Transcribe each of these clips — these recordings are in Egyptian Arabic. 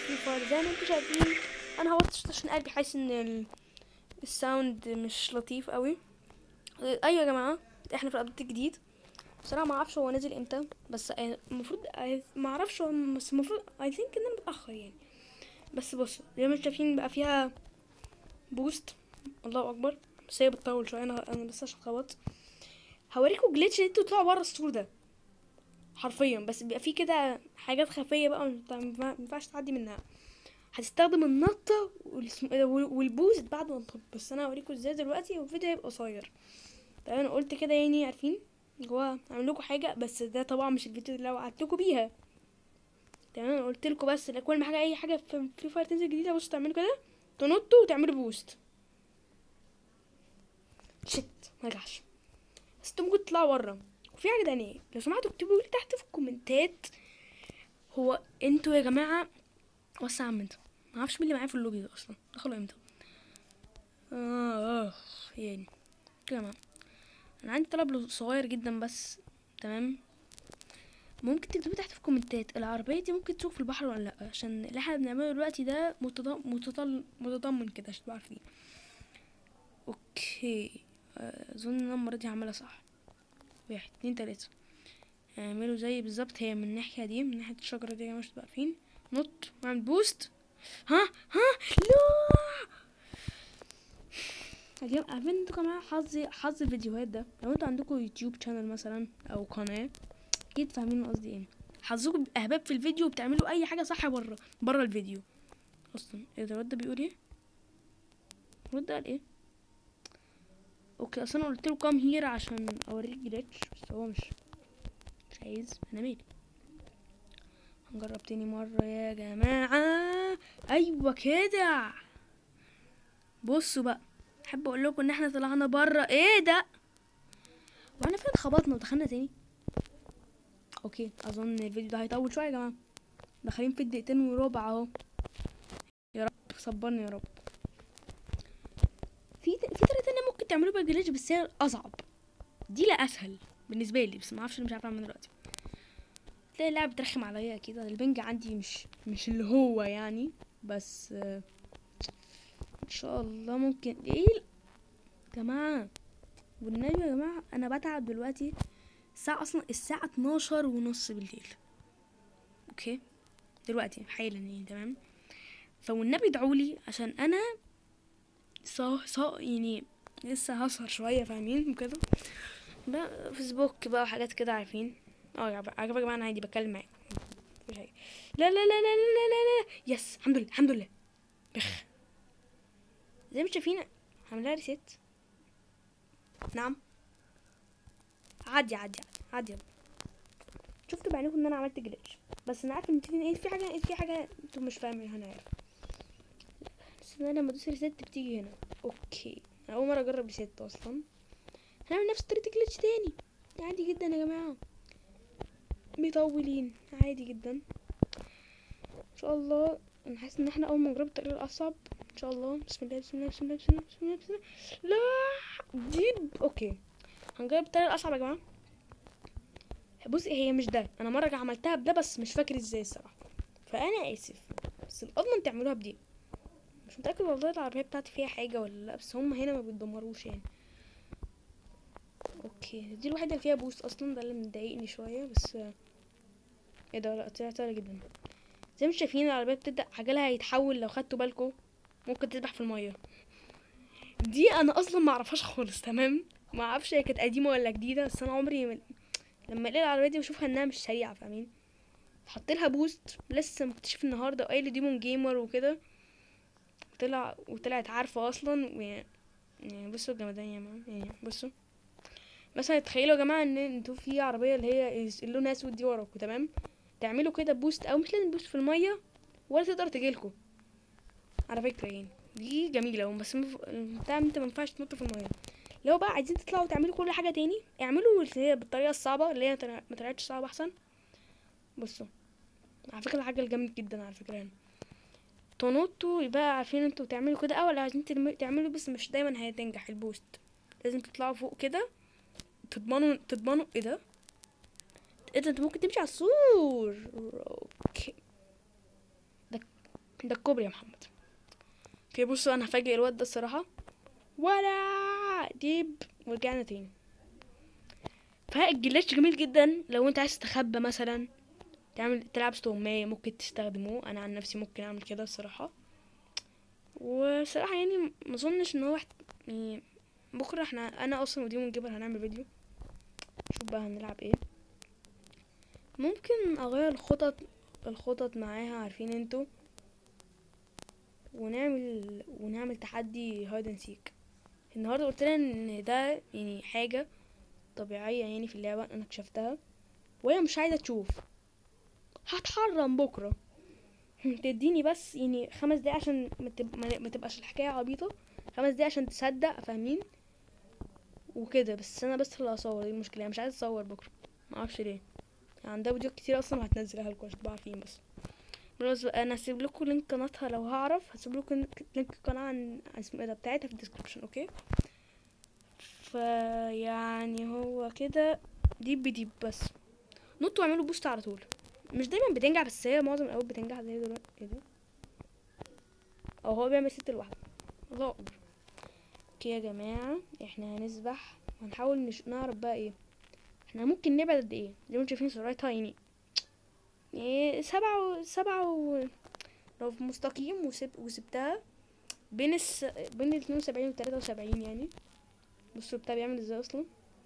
فري فاير زي ما انتم شايفين انا هوطش عشان قلبي حاسس ان ال... الساوند مش لطيف قوي آه، ايوه يا جماعه احنا في الابديت الجديد بصراحه ما اعرفش هو نازل امتى بس آه، المفروض آه، ما اعرفش هو بس المفروض اي ثينك ان انا متاخر يعني بس بص زي ما انتم شايفين بقى فيها بوست الله اكبر بس هي بتطول شويه انا انا بس عشان خبط هوريكم جليتش ان انتوا تطلعوا بره السور ده حرفيا بس بيبقى فيه كده حاجات خفيه بقى ما ينفع- ما ينفعش تعدي منها هتستخدم النطه والسم- وال- والبوست بعد ما تنط بس انا هوريكم ازاي دلوقتي والفيديو هيبقى قصير تمام انا قلت كده يعني عارفين هو اعمل لكم حاجه بس ده طبعا مش الفيديو اللي لو قعدتكم بيها تمام انا قلت لكم بس لا كل ما حاجه اي حاجه في فري فاير تنزل جديده بصوا تعملوا كده تنطوا وتعملوا بوست شت ما رجعش بس انتوا ممكن تطلعوا بره وفي حاجه تانية لو سمحتوا اكتبوا لي تحت في الكومنتات هو انتوا يا جماعه وسع عم انت ما اعرفش مين اللي معايا في اللوبي ده اصلا دخلوا امتى اه اه يعني يا جماعه انا عندي طلب صغير جدا بس تمام ممكن تكتبوا تحت في الكومنتات العربية دي ممكن تسوق في البحر ولا لأ عشان اللي احنا بنعمله دلوقتي ده متضم- متطل- متضمن كده عشان تبقوا عارفين اوكي آه، اظن ان انا المرة دي هعملها صح واحد اتنين تلاتة اعملوا زي بالظبط هي من الناحية دي من ناحية الشجرة دي يا جماعة عشان تبقوا عارفين نط واعمل بوست ها ها لا اليوم عارفين انتوا كمان حظ حظ الفيديوهات ده لو انتوا عندكم يوتيوب شانل مثلا او قناة اكيد فاهمين قصدي ايه حظكم بيبقى اهباب في الفيديو وبتعملوا اي حاجه صح بره بره الفيديو اصلا ايه ده الواد ده بيقول ايه الواد ده قال ايه اوكي اصلا انا قلت له كام هير عشان اوريك جليتش بس هو مش مش عايز انا مالي هنجرب تاني مره يا جماعه ايوه كده بصوا بقى احب اقول لكم ان احنا طلعنا بره ايه ده وانا فين خبطنا ودخلنا تاني اوكي اظن الفيديو ده هيطول شويه يا جماعه داخلين في الدقيقتين وربع اهو يا رب صبرني يا رب في في طريقه تانية ممكن تعملوا بيها جليتش بس هي اصعب دي لا اسهل بالنسبه لي بس ما اعرفش مش عارفه اعمل دلوقتي تلاقي اللعبه بترخم عليا اكيد البنج عندي مش مش اللي هو يعني بس آه، ان شاء الله ممكن ايه ال- جماعه والنبي يا جماعه انا بتعب دلوقتي الساعة أصلا الساعة 12 ونص بالليل أوكي دلوقتي حالا يعني تمام فوالنبي ادعولي عشان أنا صا صا يعني لسه هسهر شوية فاهمين وكده بقى فيسبوك بقى وحاجات كده عارفين اه يا عجبك يا جماعة أنا عادي بتكلم معاك مفيش حاجة لا لا لا لا لا لا لا لا يس الحمد لله الحمد لله بخ زي ما شايفين هعملها ريسيت نعم عادي عادي عادي يلا شفتوا بعينكم ان انا عملت جلitch بس انا عارفه ان في ايه في حاجه في حاجه انتوا مش فاهمينها انا عارف بس انا لما ادوس ريست بتيجي هنا اوكي انا اول مره اجرب ريست اصلا هنعمل نفس طريقه جلitch تاني عادي جدا يا جماعه مطولين عادي جدا ان شاء الله انا حاسس ان احنا اول ما نجرب الطريقه الاصعب ان شاء الله بسم الله بسم الله بسم الله بسم الله بسم الله, بسم الله. لا دي اوكي هنجرب الطريقه الاصعب يا جماعه بصي هي مش ده انا مره عملتها بده بس مش فاكر ازاي الصراحه فانا اسف بس الاضمن تعملوها بدي مش متاكد والله العربيه بتاعتي فيها حاجه ولا لا بس هم هنا ما بيتدمروش يعني اوكي دي الوحيده اللي فيها بوست اصلا ده اللي مضايقني شويه بس ايه ده لا طلعت سهله جدا زي ما انتم شايفين العربيه بتبدا عجلها هيتحول لو خدتوا بالكم ممكن تسبح في الميه دي انا اصلا ما اعرفهاش خالص تمام ما اعرفش هي كانت قديمه ولا جديده بس انا عمري م... لما الاقي العربيه دي بشوفها انها مش سريعه فاهمين حط لها بوست لسه مكتشف النهارده وقايل لي ديمون جيمر وكده طلع وطلعت عارفه اصلا و... يعني بصوا الجمدان يا جماعه يعني بصوا مثلا تخيلوا يا جماعه ان انتوا في عربيه اللي هي اللون اسود دي وراكوا تمام تعملوا كده بوست او مش لازم بوست في الميه ولا تقدر تجيلكوا على فكره يعني دي جميله بس مف... بتاع انت ما ينفعش تنط في الميه لو بقى عايزين تطلعوا تعملوا كل حاجه تاني اعملوا اللي هي بالطريقه الصعبه اللي هي طلع- ما طلعتش صعبه احسن بصوا على فكره العجل جامد جدا على فكره يعني تنطوا يبقى عارفين انتوا تعملوا كده او لو عايزين تلم- تعملوا بس مش دايما هتنجح البوست لازم تطلعوا فوق كده تضمنوا تضمنوا ايه ده ايه ده انت ممكن تمشي على السور اوكي ده ده الكوبري يا محمد اوكي بصوا انا هفاجئ الواد ده الصراحه ولا ديب ورجعنا تاني فالجلاش جميل جدا لو انت عايز تستخبى مثلا تعمل تلعب استغماية ممكن تستخدموه انا عن نفسي ممكن اعمل كده الصراحه وصراحه يعني مظنش ان هو واحد يعني بكره احنا انا اصلا وديمون جبر هنعمل فيديو شوف بقى هنلعب ايه ممكن اغير الخطط الخطط معاها عارفين انتوا ونعمل ونعمل تحدي هايد اند سيك النهارده قلت لها ان ده يعني حاجه طبيعيه يعني في اللعبه انا اكتشفتها وهي مش عايزه تشوف هتحرم بكره تديني بس يعني خمس دقايق عشان ما تب- ما- ما تبقاش الحكايه عبيطه خمس دقايق عشان تصدق فاهمين وكده بس انا بس اللي هصور دي المشكله يعني مش عايزه اصور بكره ما اعرفش ليه يعني عندها فيديوهات كتير اصلا هتنزلها لكم عشان تبقوا عارفين بس بالمناسبة انا هسيب لكم لينك قناتها لو هعرف هسيب لكم لينك القناة عن عن اسمه ايه ده بتاعتها في الديسكربشن اوكي فيعني هو كده ديب بديب بس نطوا واعملوا بوست على طول مش دايما بتنجح بس هي معظم الاوقات بتنجح زي دلوقتي ايه ده او هو بيعمل ست لوحده الله اكبر اوكي يا جماعة احنا هنسبح وهنحاول نش... نعرف بقى ايه احنا ممكن نبعد قد ايه زي ما انتوا شايفين سرعتها يعني يعني سبعة و... سبعة و... لو في مستقيم وسب... وسبتها بين الس... بين الاتنين وسبعين وتلاتة وسبعين يعني بصوا بتاع بيعمل ازاي اصلا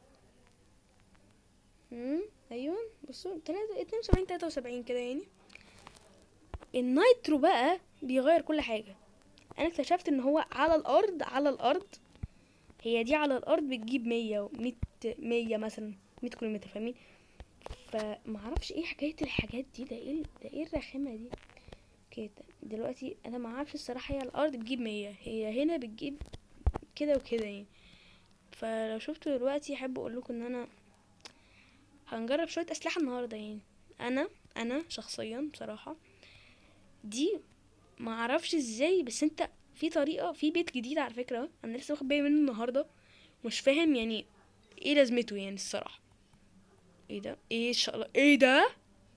امم ايوه بصوا تلاتة اتنين وسبعين تلاتة وسبعين كده يعني النايترو بقى بيغير كل حاجة انا اكتشفت ان هو على الارض على الارض هي دي على الارض بتجيب مية ومية مية مثلا مية كيلومتر فاهمين فمعرفش ايه حكاية الحاجات دي ده ايه ده ايه الرخامة دي اوكي دلوقتي انا معرفش الصراحة هي على الارض بتجيب مية هي هنا بتجيب كده وكده يعني فلو شفتوا دلوقتي احب اقول لكم ان انا هنجرب شوية اسلحة النهاردة يعني انا انا شخصيا بصراحة دي ما اعرفش ازاي بس انت في طريقة في بيت جديد على فكرة انا لسه واخد بالي منه النهاردة مش فاهم يعني ايه لازمته يعني الصراحة ايه ده ايه الش... ايه ده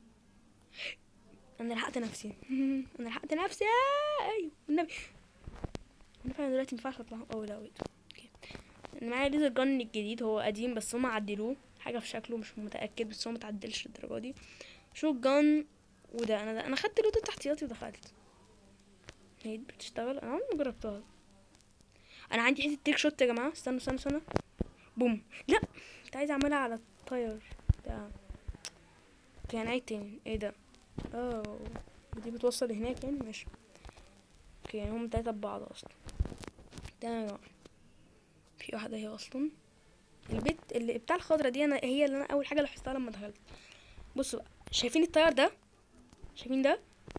انا لحقت نفسي انا لحقت نفسي آه، ايوه النبي انا فعلا دلوقتي مينفعش اطلع اوه لا ويت اوكي انا معايا ليزر جن الجديد هو قديم بس هما عدلوه حاجه في شكله مش متاكد بس هو متعدلش للدرجه دي شو جن وده انا ده انا خدت لوت التحتياطي ودخلت هي دي بتشتغل انا عمري ما جربتها انا عندي حته تيك شوت يا جماعه استنوا استنوا استنوا بوم لا كنت عايزه اعملها على الطاير ده كان عيد تاني ايه ده اه دي بتوصل هناك يعني ماشي اوكي يعني هم تلاتة ببعض اصلا تمام يا جماعة في واحدة هي اصلا البيت اللي بتاع الخضرة دي انا هي اللي انا اول حاجة لاحظتها لما دخلت بصوا بقى شايفين الطيار ده شايفين ده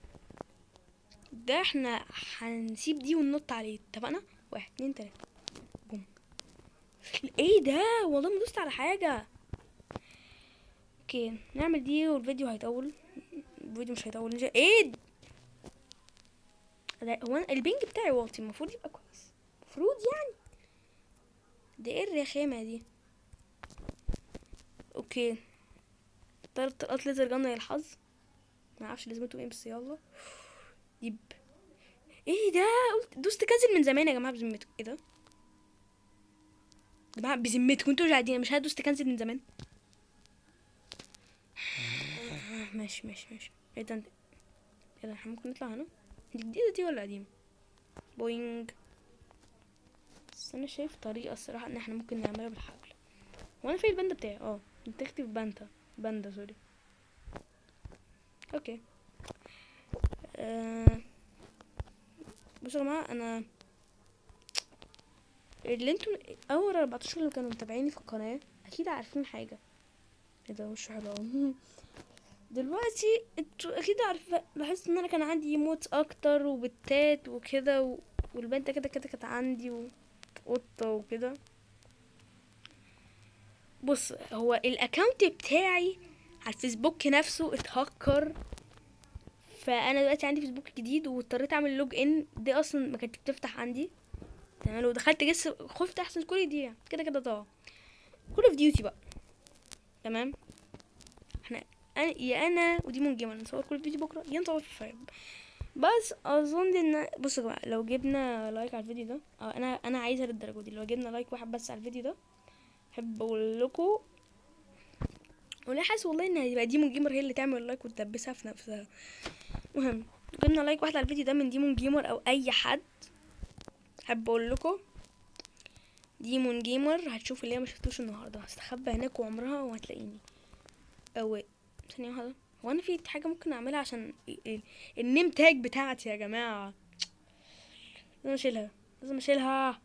ده احنا هنسيب دي وننط عليه اتفقنا واحد اتنين تلاتة بوم ايه ده والله ما دوست على حاجة اوكي نعمل دي والفيديو هيطول الفيديو مش هيطول نجي ايه د- ده هو أنا البنج بتاعي واطي المفروض يبقى كويس المفروض يعني ده ايه الرخامة دي اوكي طلعت طلقات ليزر جنة يا الحظ ما اعرفش لازمته ايه بس يلا ديب ايه ده قلت دوست كنسل من زمان يا جماعه بذمتكم ايه ده يا جماعه بذمتكم انتوا مش قاعدين مش هدوست كنسل من زمان ماشي ماشي ماشي ايه ده انت ايه ده احنا ممكن نطلع هنا دي جديدة دي ولا قديمة بوينج بس انا شايف طريقة الصراحة ان احنا ممكن نعملها بالحبل وانا في الباندا بتاعي اه تكتب باندا باندا سوري اوكي آه. بصوا يا جماعة انا اللي انتوا اول 14 اللي كانوا متابعيني في القناة اكيد عارفين حاجة ايه ده وشه حلو أوي. دلوقتي انتوا اكيد عارفه لاحظت ان انا كان عندي ايموتس اكتر وبتات وكده و... والبنت كده كده كانت عندي وقطه وكده بص هو الاكونت بتاعي على الفيسبوك نفسه اتهكر فانا دلوقتي عندي فيسبوك جديد واضطريت اعمل لوج ان دي اصلا ما كانتش بتفتح عندي تمام لو دخلت جس خفت احسن كل دي كده كده طبعا كل اوف ديوتي بقى تمام احنا أنا يا انا وديمون جيمر نصور كل فيديو بكره يا نصور في فاير بس اظن ان بصوا يا جماعه لو جبنا لايك على الفيديو ده أو انا انا عايزه للدرجه دي لو جبنا لايك واحد بس على الفيديو ده احب اقول لكم ولا حاسس والله ان هيبقى ديمون جيمر هي اللي تعمل لايك وتلبسها في نفسها المهم لو جبنا لايك واحد على الفيديو ده من ديمون جيمر او اي حد احب اقول لكم ديمون جيمر هتشوف اللي هي ما شفتوش النهارده هستخبى هناك وعمرها وهتلاقيني او ثانيه واحده هو انا في حاجه ممكن اعملها عشان ال- ال- النيم تاج بتاعتي يا جماعه لازم اشيلها لازم اشيلها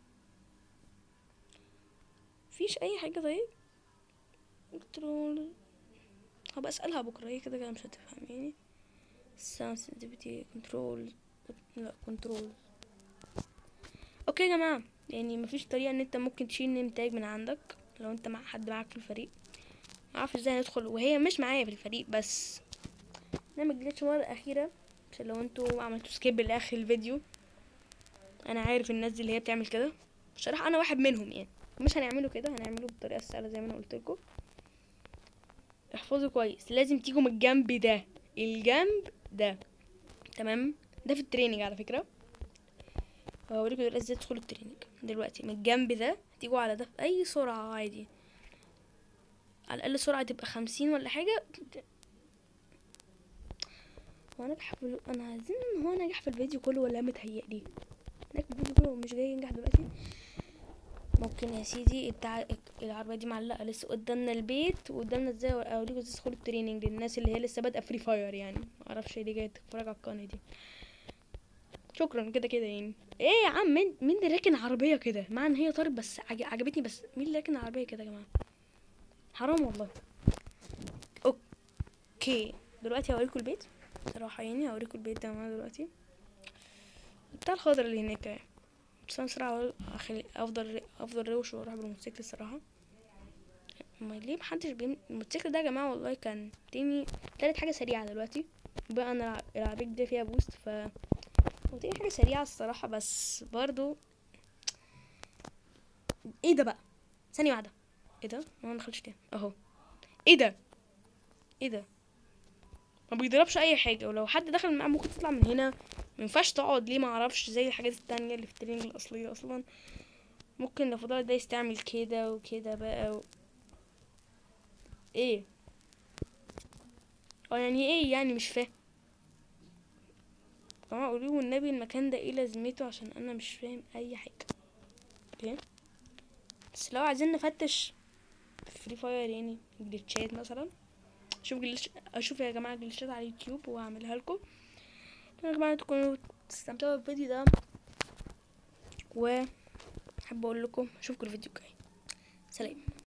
مفيش اي حاجه طيب كنترول هبقى اسالها بكره هي كده كده مش هتفهم يعني sound sensitivity control لا كنترول اوكي يا جماعه يعني مفيش طريقه ان انت ممكن تشيل نيم تاج من عندك لو انت مع حد معاك في الفريق معرفش ازاي ندخل وهي مش معايا في الفريق بس نعمل جليتش مرة أخيرة عشان لو انتوا عملتوا سكيب لآخر الفيديو أنا عارف الناس دي اللي هي بتعمل كده بصراحة أنا واحد منهم يعني مش هنعمله كده هنعمله بالطريقة السهلة زي ما أنا قلت لكم احفظوا كويس لازم تيجوا من الجنب ده الجنب ده تمام ده في التريننج على فكرة وهوريكم دلوقتي ازاي تدخلوا التريننج دلوقتي من الجنب ده تيجوا على ده في أي سرعة عادي على الأقل سرعة تبقى خمسين ولا حاجة هو نجح في ال- انا عايزين ان هو نجح في الفيديو كله ولا متهيألي نجح في الفيديو كله ومش جاي ينجح دلوقتي ممكن يا سيدي بتاع العربية دي معلقة لسه قدامنا البيت وقدامنا ازاي اوريكم ازاي تدخلوا التريننج للناس اللي هي لسه بادئة فري فاير يعني معرفش ليه جاية تتفرج على القناة دي شكرا كده كده يعني ايه يا عم مين مين اللي راكن عربية كده مع ان هي طارت بس عج- عجبتني بس مين اللي راكن عربية كده يا جماعة حرام والله اوكي دلوقتي هوريكم البيت صراحة يعني هوريكم البيت ده يا جماعة دلوقتي بتاع الخضرا اللي هناك يعني بس انا صراحة أخلي افضل افضل روش واروح بالموتوسيكل الصراحة ما ليه محدش بيم... الموتوسيكل ده يا جماعة والله كان تاني تالت حاجة سريعة دلوقتي بقى انا الع- العربية دي فيها بوست ف هو تاني حاجة سريعة الصراحة بس برضو ايه ده بقى ثانية واحدة ايه ده ما دخلتش تاني اهو ايه ده ايه ده ما بيضربش اي حاجه ولو حد دخل معاه ممكن تطلع من هنا ما ينفعش تقعد ليه ما اعرفش زي الحاجات التانية اللي في التريننج الاصليه اصلا ممكن لو فضلت ده يستعمل كده وكده بقى و... ايه اه يعني ايه يعني مش فاهم طبعا قولوا والنبي المكان ده ايه لازمته عشان انا مش فاهم اي حاجه اوكي بس لو عايزين نفتش فري فاير يعني جليتشات مثلا اشوف جليتش اشوف يا جماعه جليتشات على اليوتيوب وهعملها لكم يا جماعه تكونوا تستمتعوا بالفيديو ده و احب اقول لكم اشوفكم الفيديو الجاي سلام